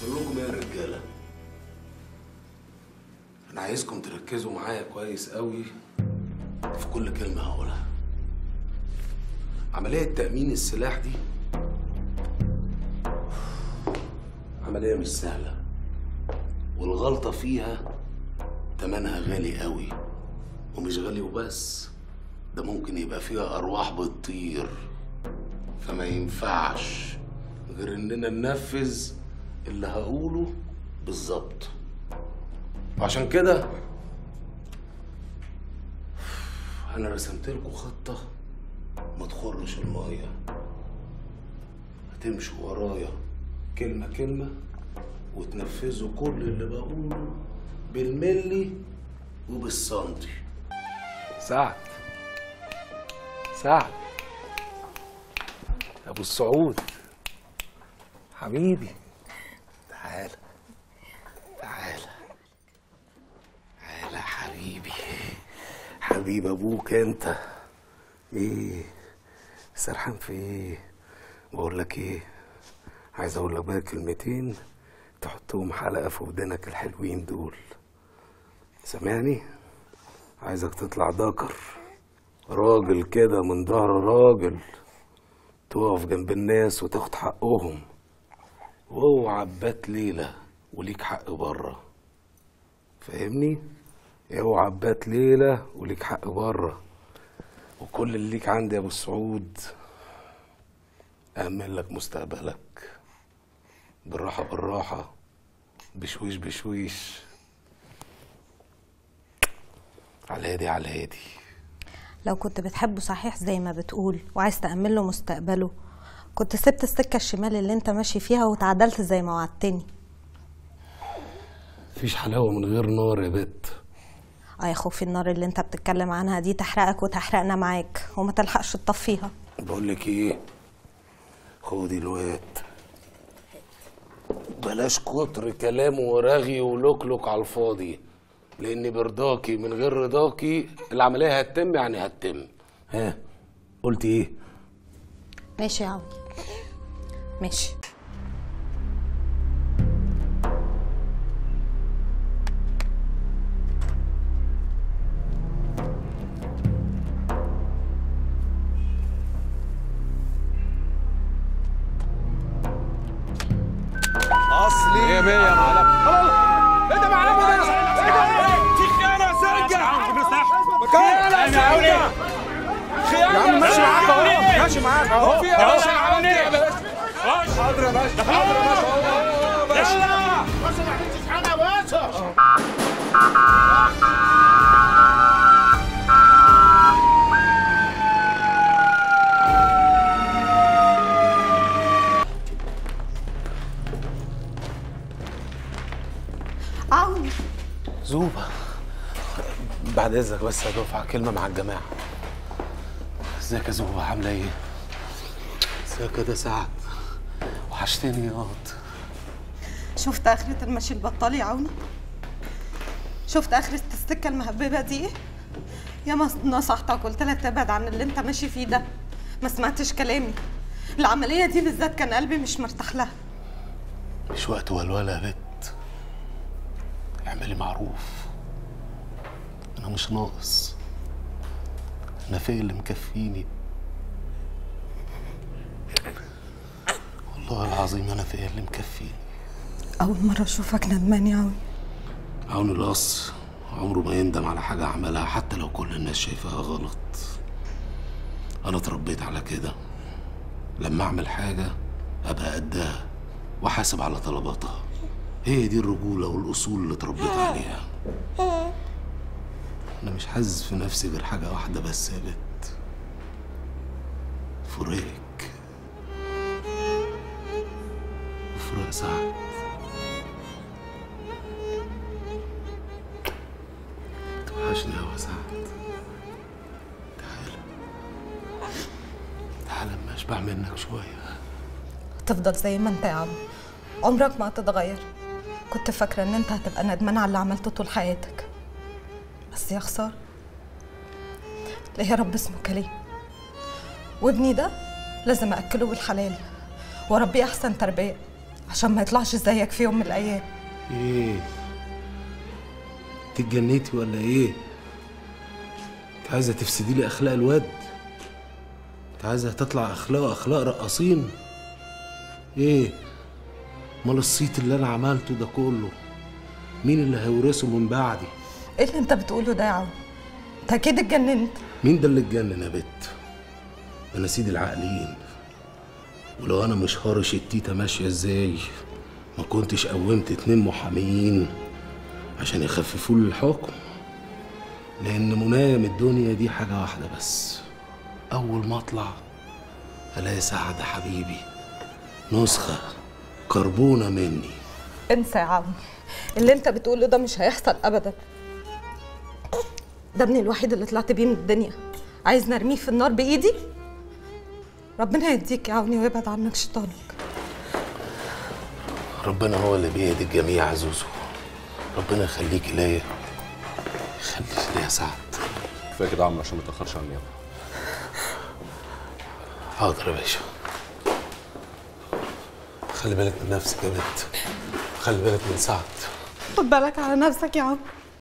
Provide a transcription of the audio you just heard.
بقول لكم ايه يا رجاله انا عايزكم تركزوا معايا كويس قوي في كل كلمه هقولها عمليه تامين السلاح دي عمليه مش سهله والغلطه فيها تمنها غالي قوي ومش غالي وبس ده ممكن يبقى فيها ارواح بتطير فما ينفعش غير اننا ننفذ اللي هقوله بالظبط وعشان كده انا رسمت لكم خطه ما تخرش الميه هتمشوا ورايا كلمه كلمه وتنفذوا كل اللي بقوله بالملي وبالسنتي سعد سعد ابو السعود حبيبي تعال تعال تعال حبيبي حبيب ابوك انت ايه سرحان في ايه بقول لك ايه عايز اقول لك بقى كلمتين تحطهم حلقه في ودنك الحلوين دول سامعني عايزك تطلع ذكر راجل كده من ظهر راجل تقف جنب الناس وتاخد حقهم واوعى تبات ليلة وليك حق بره فاهمني؟ اوعى تبات ليلة وليك حق بره وكل اللي ليك عندي يا ابو السعود أأمن لك مستقبلك بالراحة بالراحة بشويش بشويش على الهادي على الهادي لو كنت بتحبه صحيح زي ما بتقول وعايز تأمن له مستقبله كنت سبت السكة الشمال اللي انت ماشي فيها وتعدلت زي ما وعدتني مفيش حلاوة من غير نار يا بت اه يا خوفي النار اللي انت بتتكلم عنها دي تحرقك وتحرقنا معاك وما تلحقش تطفيها بقول لك ايه خدي الواد بلاش كتر كلام ورغي ولوكلوك على الفاضي لان برضاكي من غير رضاكي العمليه هتتم يعني هتتم ها قلت ايه ماشي يا عمي ماشي اصلي مية مية يا معلم ايه ده معلم ده في خيانه يا سرقه مكان خيانه يا عم ماشي معاك اهو ماشي معاك اهو في يا باشا عملت ايه يا باشا حاضر يا باشا حاضر يا باشا اهو باشا عمي زوبة بعد اذنك بس يا دفعة كلمة مع الجماعة ازيك يا زوبة عاملة ايه؟ ازيك يا ده سعد وحشتني يا قط شفت آخرة المشي البطال يا عوني شفت آخرة السكة المهببة دي ايه يا ما نصحتك قلت لك تبعد عن اللي انت ماشي فيه ده ما سمعتش كلامي العملية دي بالذات كان قلبي مش مرتاح لها مش وقت ولوله يا بت اعملي معروف انا مش ناقص انا في اللي مكفيني والله العظيم انا في اللي مكفيني أول مرة أشوفك ندمان يا عوني عون القص عمره ما يندم على حاجة عملها حتى لو كل الناس شايفاها غلط أنا اتربيت على كده لما أعمل حاجة أبقى قدها وأحاسب على طلباتها هي دي الرجولة والأصول اللي اتربيت عليها أنا مش حاسس في نفسي غير حاجة واحدة بس يا بت فراقك وفراق سعد توحشني أوي يا سعد تعال تعال اما اشبع منك شوية هتفضل زي ما انت يا عم عمرك ما هتتغير كنت فاكرة ان انت هتبقى ندمان على اللي عملته طول حياتك بس يا خسارة ليه رب اسمه كريم وابني ده لازم أأكله بالحلال وأربيه أحسن تربية عشان ما يطلعش زيك في يوم من الايام ايه تتجنيتي ولا ايه انت عايزه تفسدي لي اخلاق الواد انت عايزه تطلع اخلاق اخلاق رقاصين ايه امال الصيت اللي انا عملته ده كله مين اللي هيورثه من بعدي ايه اللي انت بتقوله ده يا عم انت اكيد اتجننت مين ده اللي اتجنن يا بت انا سيد العاقلين ولو انا مش هارش التيتا ماشيه ازاي ما كنتش قومت اتنين محاميين عشان يخففوا لي الحكم لان منايا من الدنيا دي حاجه واحده بس اول ما اطلع الاقي سعد حبيبي نسخه كربونه مني انسى يا عم اللي انت بتقوله ده مش هيحصل ابدا ده ابني الوحيد اللي طلعت بيه من الدنيا عايز نرميه في النار بايدي ربنا يديك يا عوني ويبعد عنك شيطانك ربنا هو اللي بيد الجميع يا زوزو ربنا يخليك ليا يخليك ليا سعد كفايه كده يا عم عشان ما تاخرش على النيابه حاضر يا باشا خلي بالك من نفسك يا بنت خلي بالك من سعد خد بالك على نفسك يا عم